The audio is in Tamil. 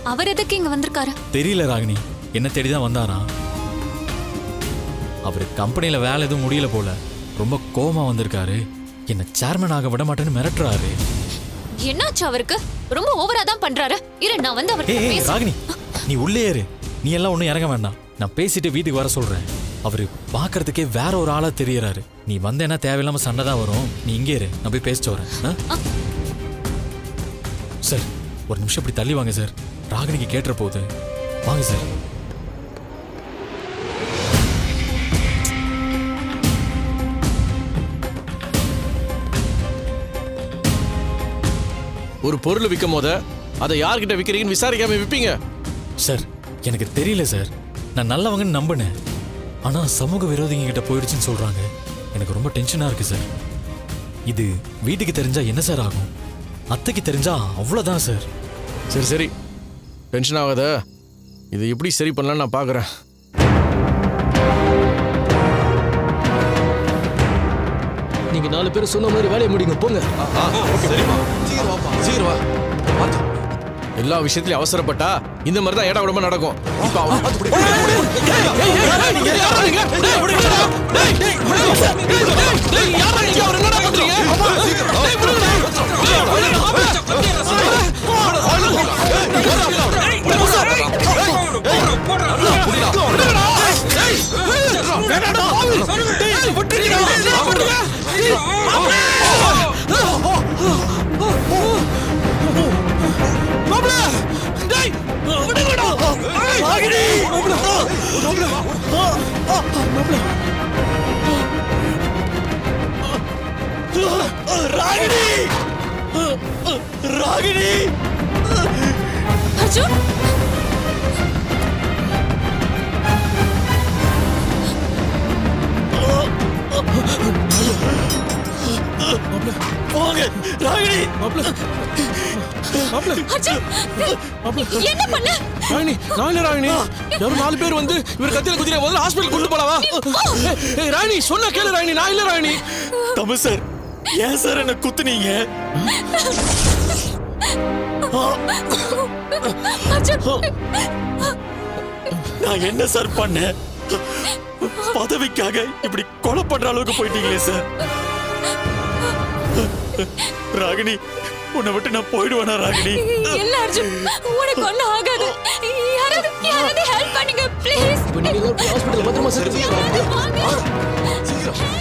அவர் எதுக்கு இங்க வந்திருக்காரு தெரியல ராகினி என்ன தேடி தான் வந்தாரா அவர் கம்பெனியில் வேலை எதுவும் முடியல போல ரொம்ப கோமா வந்திருக்காரு என்ன சேர்மன் ஆக விட மாட்டேன்னு மிரட்டுறாரு என்னாச்சு அவருக்கு ரொம்ப ஓவரா தான் பண்றாரு இரு நான் வந்து ஏய் அவர்கிட்ட ஏய், பேச ராகினி நீ உள்ளே ஏறு நீ எல்லாம் ஒன்றும் இறங்க வேண்டாம் நான் பேசிட்டு வீட்டுக்கு வர சொல்றேன் அவரு பார்க்கறதுக்கே வேற ஒரு ஆளா தெரியறாரு நீ வந்தேன்னா தேவையில்லாம சண்டை தான் வரும் நீ இங்கே இரு நான் போய் பேசிட்டு வரேன் ஆ? சார் ஒரு நிமிஷம் இப்படி தள்ளி வாங்க சார் ராகினிக்கு கேட்டுற போகுது வாங்க சார் ஒரு பொருள் விற்கும் போத அதை யார்கிட்ட விற்கிறீங்கன்னு விசாரிக்காம விற்பீங்க சார் எனக்கு தெரியல சார் நான் நல்லவங்கன்னு நம்பினேன் ஆனா சமூக விரோதிங்க கிட்ட போயிடுச்சுன்னு சொல்றாங்க எனக்கு ரொம்ப டென்ஷனா இருக்கு சார் இது வீட்டுக்கு தெரிஞ்சா என்ன சார் ஆகும் அத்தைக்கு தெரிஞ்சா அவ்வளவுதான் சார் சரி சரி டென்ஷன் ஆகாத இது எப்படி சரி பண்ணலாம்னு நான் பார்க்குறேன் நீங்க நாலு பேர் சொன்ன மாதிரி வேலையை முடிங்க போங்க சீக்கிரம் வா எல்லா விஷயத்திலயும் அவசரப்பட்டா இந்த மாதிரி தான் ஏடா உடம்பு நடக்கும் இப்ப அவ- அர்ஜுன் அர்ஜுன் என்ன பண்ண ராகினி நான் இல்ல ராகினி யாரும் நாலு பேர் வந்து இவர் கத்தியில குதிரை முதல்ல ஹாஸ்பிட்டல் கொண்டு போலாவா ஏய், ஏய் ராகினி சொன்ன கேளு ராகினி நான் இல்ல ராகினி தமிழ் சார் ஏன் சார் என்ன குத்துனீங்க அர்ஜுன் நான் என்ன சார் பண்ணேன் பதவிக்காக இப்படி கொலை பண்ற அளவுக்கு போயிட்டீங்களே சார் ராகினி உன்னை விட்டு நான் போயிடுவேனா ராகினி இல்ல அர்ஜுன் உனக்கு ஒண்ணும் ஆகாது யாராவது யாராவது ஹெல்ப் பண்ணுங்க ப்ளீஸ் இப்போ நீங்க ஹாஸ்பிட்டல் பத்திரமா சேர்த்து யாராவது வாங்க